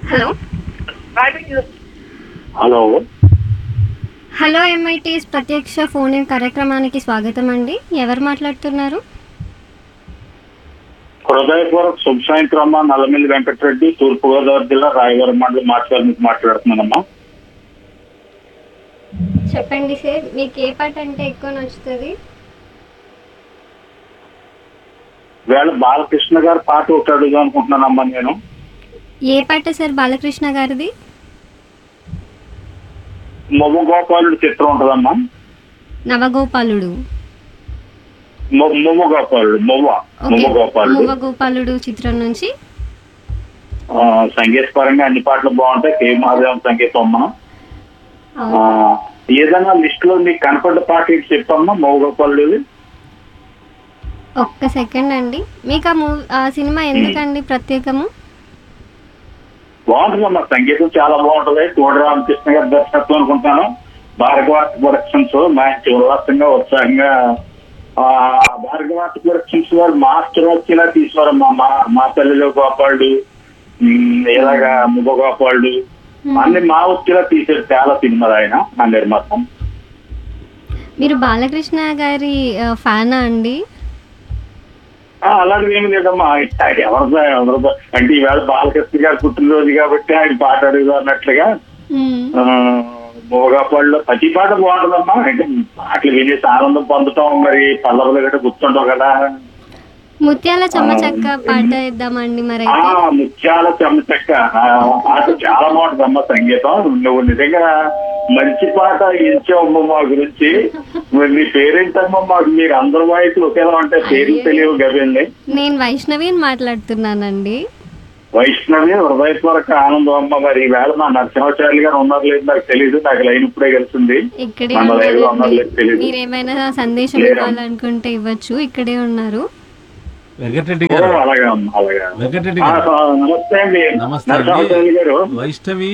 Hello hello hello ఎంఐటీస్ ప్రత్యక్ష phone in కార్యక్రమానికి స్వాగతం అండి ఎవరు మాట్లాడుతున్నారు హృదయపూర్వక శుభ సాయంత్రం అమ్మా నల్లమిల్లి వెంకటరెడ్డి తూర్పుగోదావరి జిల్లా రాయవరం మండలం మాట్లాడి నుంచి మాట్లాడుతున్నానమ్మా చెప్పండి సార్ మీకు ఏ పాట అంటే ఎక్కువ నచ్చుతుంది వేళ బాలకృష్ణ గారి పాట ఒకటి అడుగుదాం అనుకుంటున్నానమ్మా నేను ఏ పాట సార్ బాలకృష్ణ గారిది మొమ్మ గోపాలుడు చిత్రం ఉంటుందమ్మా నవగోపాలుడు మొ- మొమ్మ గోపాలుడు మొవ్వ మొమ్మ గోపాలుడు మువ్వ గోపాలుడు చిత్రం నుంచి ఆ, సంగీత పరంగా అన్ని పాటలు బాగుంటాయి కే మహాదేవం సంగీతం అమ్మా ఆ, ఏదైనా లిస్ట్ లో మీకు కనపడ్డ పాట ఏంటి చెప్పమ్మా మొవ్వ గోపాలుడు ఒక్క సెకండ్ అండి మీకు ఆ మూవీ ఆ సినిమా ఎందుకండి ప్రత్యేకము బాగుంటుందమ్మా సంగీతం చాలా బాగుంటుంది కోడి రామకృష్ణ గారి దర్శకత్వం అనుకుంటాను భార్గవార్త ప్రొడక్షన్స్ మంచి ఉల్లాసంగా ఉత్సాహంగా ఆ భార్గవార్త ప్రొడక్షన్స్ వారు మాస్టర్ వచ్చినా తీసుకోరమ్మా మా మా తల్లిలో గోపాలుడు ఉమ్, ఇలాగా ముగ గోపాలుడు అన్ని మా వచ్చేలా తీసారు చాలా సినిమాలు ఆయన నా నిర్మాతం మీరు బాలకృష్ణ గారి ఆ, ఫ్యానా అండి ఆ, అలాంటిది ఏమి లేదమ్మా ఆయన ఎవరిదో ఎవరిదో అంటే ఈవేళ బాలకృష్ణ గారి పుట్టినరోజు కాబట్టి ఆయన పాట అడుగుదా అన్నట్లుగా మోగాపాడులో ప్రతి పాట బాగుంటుందమ్మా అంటే పాటలు వినేసి ఆనందం పొందటం మరి పల్లవులు గట్రా గుర్తుంటాం కదా ముత్యాల చెమ్మచక్క పాట ఇద్దామండి మరి ఆ అయితే ముత్యాల చెమ్మచక్క ఆ పాట చాలా బాగుంటుందమ్మా సంగీతం నువ్వు నిజంగా మంచి పాట ఇచ్చావమ్మా మా గురించి మరి నీ పేరేంటమ్మా మాకు మీరు అందరి వాయిస్ ఒకేలా ఉంటే పేరు తెలియవు కదండి నేను వైష్ణవిని మాట్లాడుతున్నానండి వైష్ణవి హృదయపూర్వక ఆనందం అమ్మ మరి ఈవేళ మా నరసింహాచార్య గారు ఉన్నారు లేదు నాకు తెలియదు నాకు లైన్ ఇప్పుడే కలిసింది ఇక్కడే మన లైవ్ లో ఉన్నారు ఉన్నారండి లేదు తెలియదు మీరేమైనా సందేశం లేరా? ఇవ్వాలనుకుంటే ఇవ్వచ్చు ఇక్కడే ఉన్నారు వెంకటరెడ్డి ఓ, గారు అలాగా అమ్మ అలాగా వెంకటరెడ్డి ఆ, గారు ఆ, నమస్తే అండి నమస్తే నరసింహాచార్య గారు అండి వైష్ణవి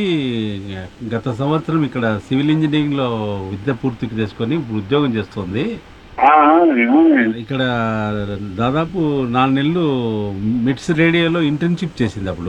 గత సంవత్సరం ఇక్కడ సివిల్ ఇంజనీరింగ్ లో విద్య పూర్తికి చేసుకొని ఇప్పుడు ఉద్యోగం చేస్తుంది ఆ, ఆ, ఇక్కడ దాదాపు నాలుగు నెలలు మిట్స్ రేడియోలో ఇంటర్న్షిప్ చేసింది అప్పుడు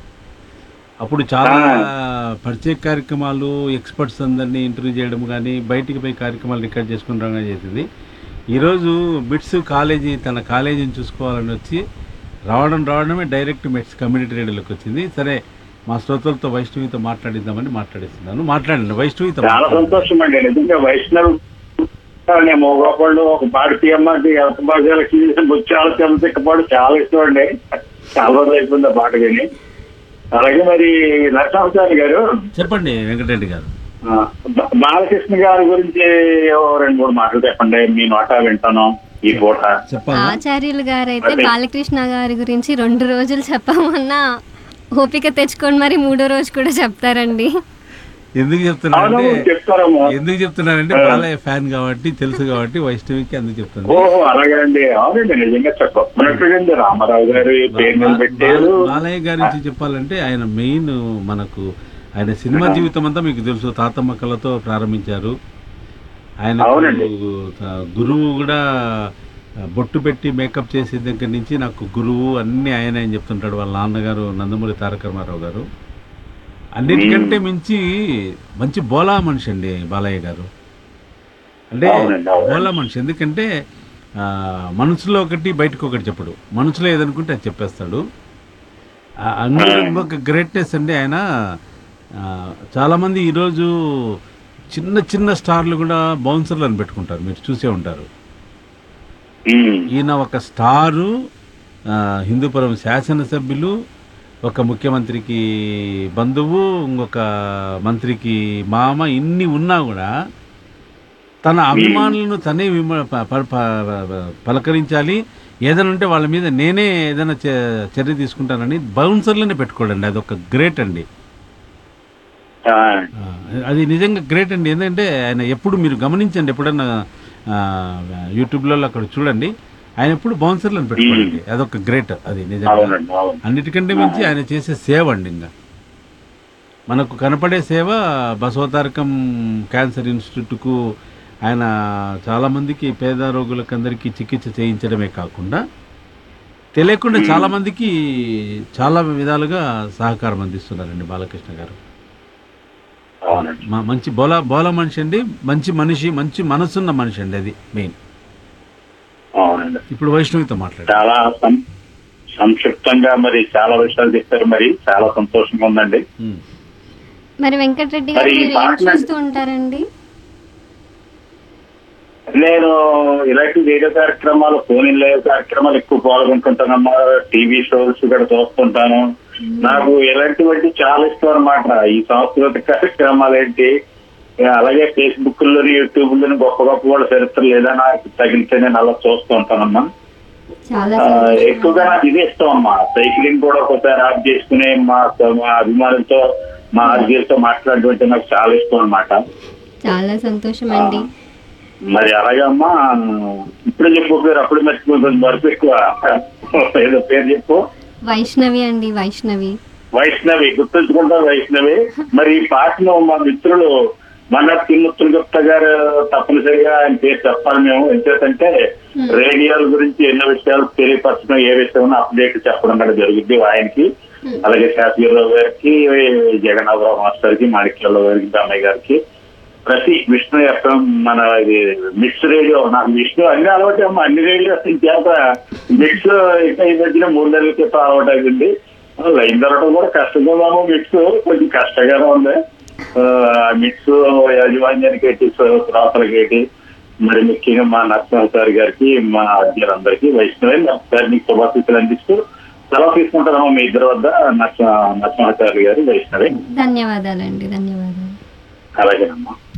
అప్పుడు చాలా పరిచయ కార్యక్రమాలు ఎక్స్పర్ట్స్ అందరినీ ఇంటర్వ్యూ చేయడం కానీ బయటికి పోయి కార్యక్రమాలు రికార్డ్ చేసుకుని రావడం చేసింది ఈరోజు బిట్స్ కాలేజీ తన కాలేజీని చూసుకోవాలని వచ్చి రావడం రావడమే డైరెక్ట్ మెట్స్ కమ్యూనిటీ రేడియోలోకి వచ్చింది సరే మా శ్రోతలతో వైష్ణవితో మాట్లాడిద్దామని మాట్లాడిస్తున్నాను మాట్లాడండి వైష్ణవితో చాలా మాట్లాడండి. సంతోషం అండి నిజంగా వైష్ణవ్ నేను మోగోపాళ్ళు ఒక భారతీయ అమ్మకి ఎంత భాషలకి ముత్యాల చెమతిక్కపాడు చాలా ఇష్టం అండి చాలా రోజులు అయిపోయింది ఆ పాట విని అలాగే మరి నరసింహాచార్య గారు చెప్పండి వెంకటరెడ్డి గారు ఆ, బా- బాలకృష్ణ గారి గురించి ఓ రెండు మూడు మాటలు చెప్పండి మీ నోట వింటాను ఈ పూట చెప్పాలా ఆచార్యులు గారైతే అదే. బాలకృష్ణ గారి గురించి రెండు రోజులు చెప్పమన్నా ఓపిక తెచ్చుకొని మరి మూడో రోజు కూడా చెప్తారండి ఎందుకు చెప్తున్నానంటే అవును చెప్తారమ్మా ఎందుకు చెప్తున్నానంటే బాలయ్య ఫ్యాన్ కాబట్టి తెలుసు కాబట్టి వైష్ణవికి అందుకు చెప్తుంది ఓహో అలాగే అండి అవునండి నిజంగా చెప్పినట్టుగా రామారావు గారు పేరు మీద పెట్టారు బాల- బాలయ్య గారి నుంచి చెప్పాలంటే ఆయన మెయిన్ మనకు ఆయన సినిమా జీవితం అంతా మీకు తెలుసు తాతమ్మ కళతో ప్రారంభించారు ఆయన అవునండి. గురువు కూడా బొట్టు పెట్టి మేకప్ చేసే దగ్గర నుంచి నాకు గురువు అన్ని ఆయన అని చెప్తుంటాడు వాళ్ళ నాన్నగారు నందమూరి తారక రామారావు గారు అన్నిటికంటే మించి మంచి బోలా మనిషి అండి బాలయ్య గారు అంటే అవునండి, అవునండి. బోలా మనిషి ఎందుకంటే ఆ, మనసులో ఒకటి బయటకు ఒకటి చెప్పడు మనసులో ఏదనుకుంటే అది చెప్పేస్తాడు ఆ, అందులో ఇంకొక గ్రేట్నెస్ అండి ఆయన ఆ, చాలామంది ఈరోజు చిన్న చిన్న స్టార్లు కూడా బౌన్సర్లను పెట్టుకుంటారు మీరు చూసే ఉంటారు ఉమ్. ఈయన ఒక స్టారు ఆ, హిందూపురం శాసనసభ్యులు ఒక ముఖ్యమంత్రికి బంధువు ఇంకొక మంత్రికి మామ ఇన్ని ఉన్నా కూడా తన అభిమానులను తనే విమ- ప- ప- ప- పలకరించాలి ఏదైనా ఉంటే వాళ్ళ మీద నేనే ఏదైనా చ- చర్య తీసుకుంటానని బౌన్సర్లనే పెట్టుకోడండి అదొక గ్రేట్ అండి ఆ, ఆ, అది నిజంగా గ్రేట్ అండి ఎందుకంటే ఆయన ఎప్పుడు మీరు గమనించండి ఎప్పుడన్నా ఆ, యూట్యూబ్లో అక్కడ చూడండి ఆయన ఎప్పుడు బౌన్సర్లను పెట్టుకోండి అదొక గ్రేట్ అది నిజంగా అవునండి అవును అన్నిటికంటే మించి ఆయన చేసే సేవ అండి ఇంకా మనకు కనపడే సేవ బసవతారకం క్యాన్సర్ ఇన్స్టిట్యూట్కు ఆయన చాలామందికి పేద రోగులకు అందరికీ చికిత్స చేయించడమే కాకుండా తెలియకుండా చాలా మందికి చాలా విధాలుగా సహకారం అందిస్తున్నారండి బాలకృష్ణ గారు అవునండి మా మంచి బోల బోల మనిషి అండి మంచి మనిషి మంచి మనసున్న మనిషి అండి అది మెయిన్ అవునండి ఇప్పుడు వైష్ణవితో మాట్లాడారు చాలా సం- సంక్షిప్తంగా మరి చాలా విషయాలు చెప్పారు మరి చాలా సంతోషంగా ఉందండి ఉమ్. మరి వెంకటరెడ్డి గారు మరి ఈ మీరు ఏం పాటలు- చూస్తూ ఉంటారండి నేను ఇలాంటి రేడియో కార్యక్రమాలు ఫోన్ ఇన్ లైవ్ కార్యక్రమాలు ఎక్కువ పాల్గొంటుంటానమ్మా టీవీ షోస్ కూడా చూస్తుంటాను నాకు ఇలాంటివంటి చాలా ఇష్టం అనమాట ఈ సాంస్కృతిక కార్యక్రమాలు ఏంటి అలాగే ఫేస్బుక్ లోని యూట్యూబ్ లోని గొప్ప గొప్ప వాళ్ళ చరిత్ర లేదా నాకు తగిలితే నేను అలా చూస్తూ ఉంటానమ్మా చాలా ఆ, సంతోషం. ఎక్కువగా నాకు ఇదే ఇష్టం అమ్మా సైక్లింగ్ కూడా ఒకసారి ఆఫ్ చేసుకుని మా మా అభిమానులతో మా ఆర్జీలతో మాట్లాడడం నాకు చాలా ఇష్టం అన్నమాట చాలా సంతోషం అండి మరి అలాగే అమ్మా ఇప్పుడు చెప్పు పేరు అప్పుడు మర్చిపోతుంది మరపు ఎక్కువ ఏదో పేరు చెప్పు వైష్ణవి అండి వైష్ణవి వైష్ణవి గుర్తుంచుకుంటా వైష్ణవి మరి ఈ పాటను మా మిత్రులు మన తిమ్మత్తుల గుప్తా గారు తప్పనిసరిగా ఆయన పేరు చెప్పాలి మేము ఎందుకంటే రేడియోల గురించి ఎన్నో విషయాలు తెలియపరచడం ఏ విషయం అప్డేట్ చెప్పడం కూడా జరుగుద్ది ఆయనకి అలాగే శాస్త్రీరావు గారికి జగన్నాథరావు మాస్టర్ కి మాణిక్యరావు గారికి అమ్మాయి గారికి ప్రతి విష్ణు ఎఫ్ఎం మన ఇది మిక్స్ రేడియో నాకు విష్ణు అన్ని అలవాటు అమ్మా అన్ని రేడియో చేత మిక్స్ ఇంకా ఈ మధ్యన మూడు నెలల క్రితం అలవాటు అయింది లైన్ దొరకడం కూడా కష్టంగా ఉన్నాము మిక్స్ కొంచెం కష్టంగానే ఉంది ఆ, మిక్స్ యాజమాన్యానికి ఏంటి శ్రోతలకి ఏంటి మరి ముఖ్యంగా మా నరసింహ సార్ గారికి మా అధ్యయులందరికీ వైష్ణవి సార్ నీకు శుభాశీస్సులు అందిస్తూ సెలవు తీసుకుంటారమ్మా మీ ఇద్దరి వద్ద నరసింహ నరసింహాచార్య గారు వైష్ణవి ధన్యవాదాలండి ధన్యవాదాలు అలాగేనమ్మా